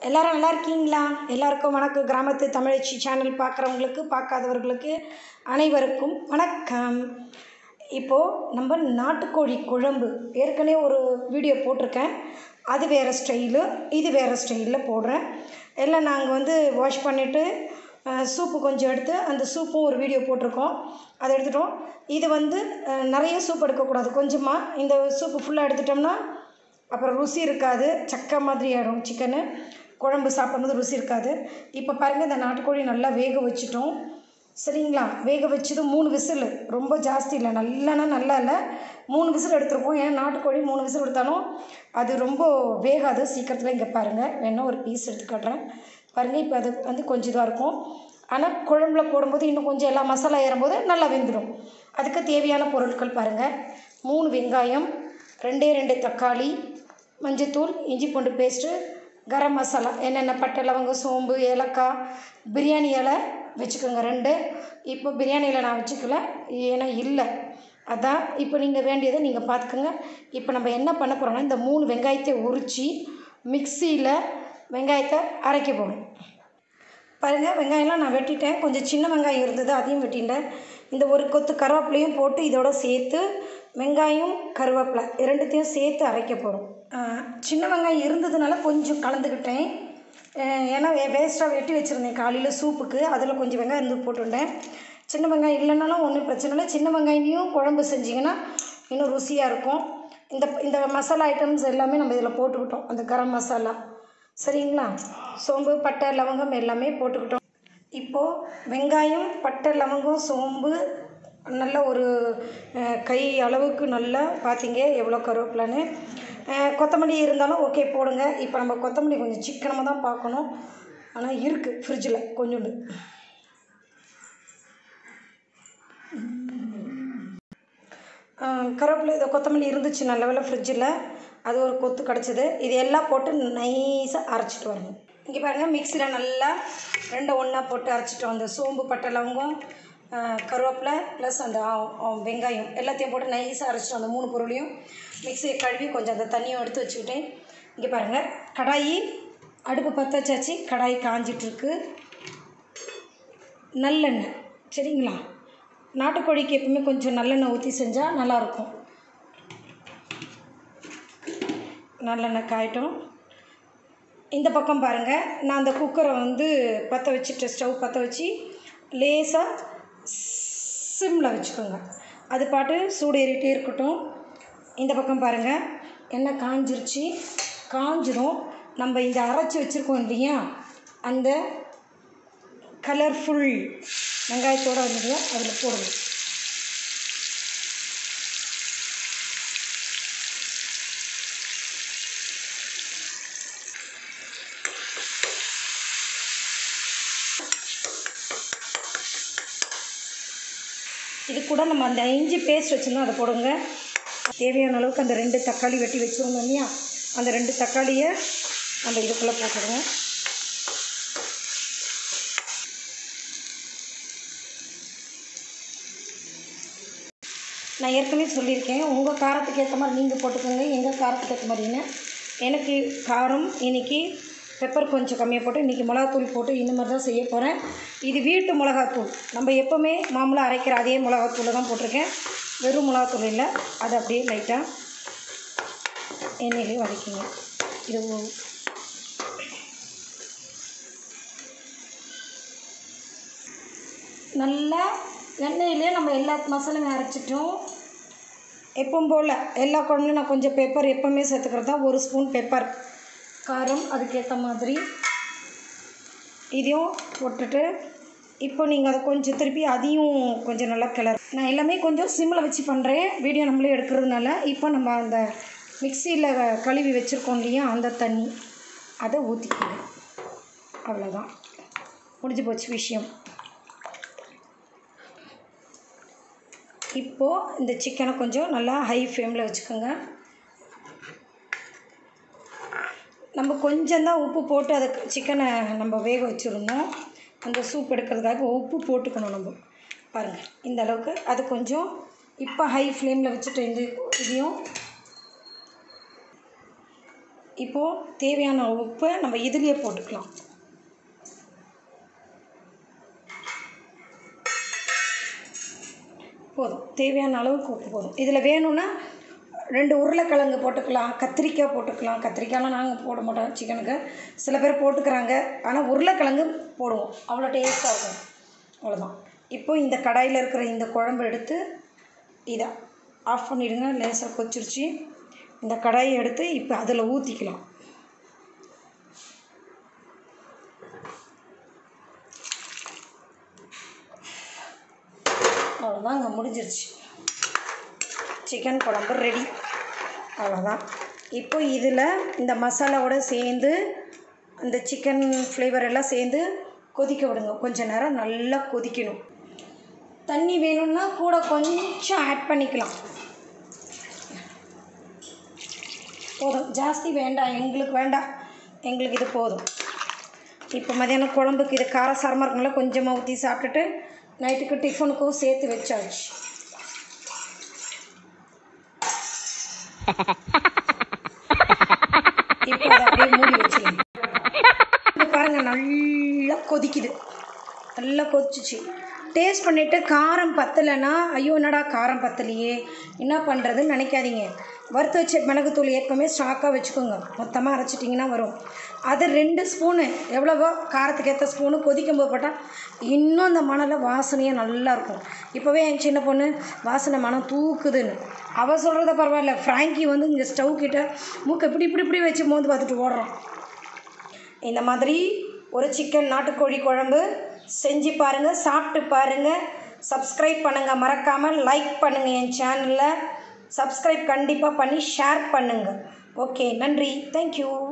எல்லாரும் நல்லா இருக்கீங்களா எல்லாருக்கும் வணக்கம் கிராமத்து தமிழச்சி சேனல் பார்க்குறவங்களுக்கு பார்க்காதவர்களுக்கு அனைவருக்கும் வணக்கம் இப்போது நம்ம நாட்டுக்கோழி குழம்பு ஏற்கனவே ஒரு வீடியோ போட்டிருக்கேன் அது வேறு ஸ்டைலு இது வேறு ஸ்டைலில் போடுறேன் எல்லாம் நாங்கள் வந்து வாஷ் பண்ணிவிட்டு சூப்பு கொஞ்சம் எடுத்து அந்த சூப்பும் ஒரு வீடியோ போட்டிருக்கோம் அதை எடுத்துட்டோம் இது வந்து அஹ், நிறைய சூப் எடுக்கக்கூடாது கொஞ்சமாக இந்த சூப்பு ஃபுல்லாக எடுத்துட்டோம்னா அப்புறம் ருசி இருக்காது சக்கை மாதிரி ஆகிடும் சிக்கனு குழம்பு சாப்பிடும்போது ருசி இருக்காது இப்போ பாருங்கள் இந்த நாட்டுக்கோழி நல்லா வேக வச்சுட்டோம் சரிங்களா வேக வச்சது மூணு விசில் ரொம்ப ஜாஸ்தி இல்லை நல்லானா நல்லா இல்லை மூணு விசில் எடுத்துருக்கோம் ஏன்னா நாட்டுக்கோழி மூணு விசில் எடுத்தாலும் அது ரொம்ப வேகாது சீக்கிரத்தில் இங்கே பாருங்கள் வேணா ஒரு பீஸ் எடுத்து காட்டுறேன் பாருங்கள் இப்போ அது வந்து கொஞ்சம் இதாக இருக்கும் ஆனால் குழம்புல போடும்போது இன்னும் கொஞ்சம் எல்லா மசாலா ஏறும்போது நல்லா வெந்துடும் அதுக்கு தேவையான பொருட்கள் பாருங்கள் மூணு வெங்காயம் ரெண்டே ரெண்டு தக்காளி மஞ்சத்தூள் இஞ்சி பூண்டு பேஸ்ட்டு கரம் மசாலா என்னென்ன பட்டை லவங்கம் சோம்பு ஏலக்காய் பிரியாணி இலை வச்சுக்கோங்க ரெண்டு இப்போ பிரியாணி இலை நான் வச்சுக்கல ஏன்னா இல்லை அதான் இப்போ நீங்கள் வேண்டியதை நீங்கள் பார்த்துக்கோங்க இப்போ நம்ம என்ன பண்ண போகிறோம்னா இந்த மூணு வெங்காயத்தை உரித்து மிக்சியில் வெங்காயத்தை அரைக்க போகிறோம் பாருங்கள் வெங்காயம்லாம் நான் வெட்டிட்டேன் கொஞ்சம் சின்ன வெங்காயம் இருந்தது அதையும் வெட்டிட்டேன் இந்த ஒரு கொத்து கருவேப்பிலையும் போட்டு இதோட சேர்த்து வெங்காயம் கருவேப்பிலை இரண்டுத்தையும் சேர்த்து அரைக்க போகிறோம் சின்ன வெங்காயம் இருந்ததுனால கொஞ்சம் கலந்துக்கிட்டேன் அஹ் ஏன்னா வேஸ்ட்டாக வெட்டி வச்சுருந்தேன் காலையில் சூப்புக்கு அதில் கொஞ்சம் வெங்காயம் இருந்து போட்டுட்டேன் சின்ன வெங்காயம் இல்லைனாலும் ஒன்றும் பிரச்சனை இல்லை சின்ன வெங்காயத்தையும் குழம்பு செஞ்சிங்கன்னா இன்னும் ருசியாக இருக்கும் இந்த இந்த மசாலா ஐட்டம்ஸ் எல்லாமே நம்ம இதில் போட்டுக்கிட்டோம் அந்த கரம் மசாலா சரிங்களா சோம்பு பட்டை லவங்கம் எல்லாமே போட்டுக்கிட்டோம் இப்போது வெங்காயம் பட்டை லவங்கம் சோம்பு நல்ல ஒரு அஹ், கை அளவுக்கு நல்லா பார்த்தீங்க எவ்வளோ கருவேப்பிலன்னு அஹ், கொத்தமல்லி இருந்தாலும் ஓகே போடுங்க இப்போ நம்ம கொத்தமல்லி கொஞ்சம் சிக்கனமாக தான் பார்க்கணும் ஆனால் இருக்குது ஃப்ரிட்ஜில் கொஞ்சோண்டு கருவேப்பிலை இது கொத்தமல்லி இருந்துச்சு நல்ல வேலை ஃப்ரிட்ஜில் அது ஒரு கொத்து கிடச்சிது இது எல்லாம் போட்டு நைஸாக அரைச்சிட்டு வரணும் இங்கே பாருங்கள் மிக்சியில் நல்லா ரெண்டு ஒன்றா போட்டு அரைச்சிட்டு அந்த சோம்பு பட்டை லவங்கம் ஆஹ், கருவேப்பிலை ப்ளஸ் அந்த ஆ- ஆ- வெங்காயம் எல்லாத்தையும் போட்டு நைஸாக அரைச்சிட்டு அந்த மூணு பொருளையும் மிக்சியை கழுவி கொஞ்சம் அந்த தண்ணியும் எடுத்து வச்சுக்கிட்டேன் இங்கே பாருங்கள் கடாயி அடுப்பு பற்ற வச்சாச்சு கடாய் காஞ்சிட்ருக்கு நல்லெண்ணெய் சரிங்களா நாட்டுக்கோழிக்கு எப்பவுமே கொஞ்சம் நல்லெண்ணெய் ஊற்றி செஞ்சால் நல்லாயிருக்கும் நல்லெண்ணெய் காயட்டும் இந்த பக்கம் பாருங்கள் நான் அந்த குக்கரை வந்து பற்ற வச்சுட்டு ஸ்டவ் பற்ற வச்சு லேசாக சிம்மில் வச்சுக்கோங்க அது பாட்டு சூடு ஏறிட்டே இருக்கட்டும் இந்த பக்கம் பாருங்கள் எண்ணெய் காஞ்சிருச்சு காஞ்சிரும் நம்ம இந்த அரைச்சி வச்சுருக்கோம் இல்லையா அந்த கலர்ஃபுல் வெங்காயத்தோடு வந்தது அதில் போடுங்க இது கூட நம்ம அந்த இஞ்சி பேஸ்ட் வச்சுருந்தோம் அதை போடுங்க தேவையான அளவுக்கு அந்த ரெண்டு தக்காளி வெட்டி வச்சுருந்தோம் இல்லையா அந்த ரெண்டு தக்காளியை அந்த இதுக்குள்ளே போட்டுடுங்க நான் ஏற்கனவே சொல்லியிருக்கேன் உங்கள் காரத்துக்கு ஏற்ற மாதிரி நீங்கள் போட்டுக்கோங்க எங்கள் காரத்துக்கு ஏற்ற மாதிரின்னு எனக்கு காரம் இன்னைக்கு பெப்பர் கொஞ்சம் கம்மியாக போட்டு இன்றைக்கி மிளகாத்தூள் போட்டு இந்த மாதிரி தான் செய்ய போகிறேன் இது வீட்டு மிளகாத்தூள் நம்ம எப்போவுமே மாமூலாக அரைக்கிற அதே மிளகாத்தூளை தான் போட்டிருக்கேன் வெறும் மிளகாத்தூள் இல்லை அதை அப்படியே லைட்டாக எண்ணெயிலே வதக்கிங்க இது ஒ- நல்லா எண்ணெயிலே நம்ம எல்லா மசாலாவும் அரைச்சிட்டோம் எப்பவும் போல் எல்லா குழம்புலையும் நான் கொஞ்சம் பெப்பர் எப்போவுமே சேர்த்துக்கிறது தான் ஒரு ஸ்பூன் பெப்பர் காரம் அதுக்கேற்ற மாதிரி இதையும் போட்டுட்டு இப்போ நீங்கள் அதை கொஞ்சம் திருப்பி அதையும் கொஞ்சம் நல்லா கிளறு நான் எல்லாமே கொஞ்சம் சிம்மில் வச்சு பண்ணுறேன் வீடியோ நம்மளே எடுக்கிறதுனால இப்போ நம்ம அந்த மிக்சியில் கழுவி வச்சுருக்கோம் இல்லையா அந்த தண்ணி அதை ஊற்றிக்கோங்க அவ்வளோதான் முடிஞ்சு போச்சு விஷயம் இப்போது இந்த சிக்கனை கொஞ்சம் நல்லா ஹை ஃப்ளேமில் வச்சுக்கோங்க நம்ம கொஞ்சம் தான் உப்பு போட்டு அதை சிக்கனை நம்ம வேக வச்சுருந்தோம் அந்த சூப் எடுக்கிறதுக்காக உப்பு போட்டுக்கணும் நம்ம பாருங்கள் இந்த அளவுக்கு அது கொஞ்சம் இப்போ ஹை ஃப்ளேமில் வச்சுட்டு இந்த இதையும் இப்போது தேவையான உப்பை நம்ம இதுலேயே போட்டுக்கலாம் போதும் தேவையான அளவுக்கு உப்பு போதும் இதில் வேணும்னா ரெண்டு உருளைக்கிழங்கு போட்டுக்கலாம் கத்திரிக்காய் போட்டுக்கலாம் கத்திரிக்காயெலாம் நாங்கள் போட மாட்டோம் சிக்கனுக்கு சில பேர் போட்டுக்கிறாங்க ஆனால் உருளைக்கிழங்கு போடுவோம் அவ்வளோ டேஸ்ட்டாக இருக்கும் அவ்வளோதான் இப்போ இந்த கடாயில் இருக்கிற இந்த குழம்பு எடுத்து இதை ஆஃப் பண்ணிவிடுங்க லேசாக கொச்சிருச்சு இந்த கடாயை எடுத்து இப்போ அதில் ஊற்றிக்கலாம் அவ்வளோதாங்க முடிஞ்சிருச்சு சிக்கன் குழம்பு ரெடி அவ்வளோதான் இப்போ இதில் இந்த மசாலாவோட சேர்ந்து அந்த சிக்கன் ஃப்ளேவர் எல்லாம் சேர்ந்து கொதிக்க விடுங்க கொஞ்ச நேரம் நல்லா கொதிக்கணும் தண்ணி வேணும்னா கூட கொஞ்சம் ஆட் பண்ணிக்கலாம் போதும் ஜாஸ்தி வேண்டாம் எங்களுக்கு வேண்டாம் எங்களுக்கு இது போதும் இப்போ மதியானம் குழம்புக்கு இது காரசாரமாக இருக்குங்களா கொஞ்சமாக ஊற்றி சாப்பிட்டுட்டு நைட்டுக்கு டிஃபனுக்கும் சேர்த்து வச்சாச்சு இப்போ அதை அப்படியே மூடி வச்சிடலாம் இப்போ பாருங்கள் நல்லா கொதிக்குது நல்லா கொதிச்சிச்சு டேஸ்ட் பண்ணிவிட்டு காரம் பத்தலைன்னா ஐயோ என்னடா காரம் பத்தலையே என்ன பண்ணுறதுன்னு நினைக்காதீங்க வறுத்து வச்ச மிளகுத்தூள் ஏற்கனவே ஸ்டாக்காக வச்சுக்கோங்க மொத்தமாக அரைச்சிட்டிங்கன்னா வரும் அது ரெண்டு ஸ்பூனு எவ்வளவோ காரத்துக்கு ஏற்ற ஸ்பூனு கொதிக்கும் போது போட்டால் இன்னும் அந்த மணலை வாசனையாக நல்லா இருக்கும் இப்போவே என் சின்ன பொண்ணு வாசனை மனம் தூக்குதுன்னு அவள் சொல்கிறத பரவாயில்ல ஃப்ராங்கி வந்து இங்கே ஸ்டவ் கிட்ட மூக்கை இப்படி இப்படி இப்படி வச்சு மோந்து பார்த்துட்டு ஓடுறான் இந்த மாதிரி ஒரு சிக்கன் நாட்டுக்கோழி குழம்பு செஞ்சு பாருங்கள் சாப்பிட்டு பாருங்கள் சப்ஸ்கிரைப் பண்ணுங்கள் மறக்காமல் லைக் பண்ணுங்கள் என் சேனலில் சப்ஸ்கிரைப் கண்டிப்பாக பண்ணி ஷேர் பண்ணுங்கள் ஓகே நன்றி தேங்க்யூ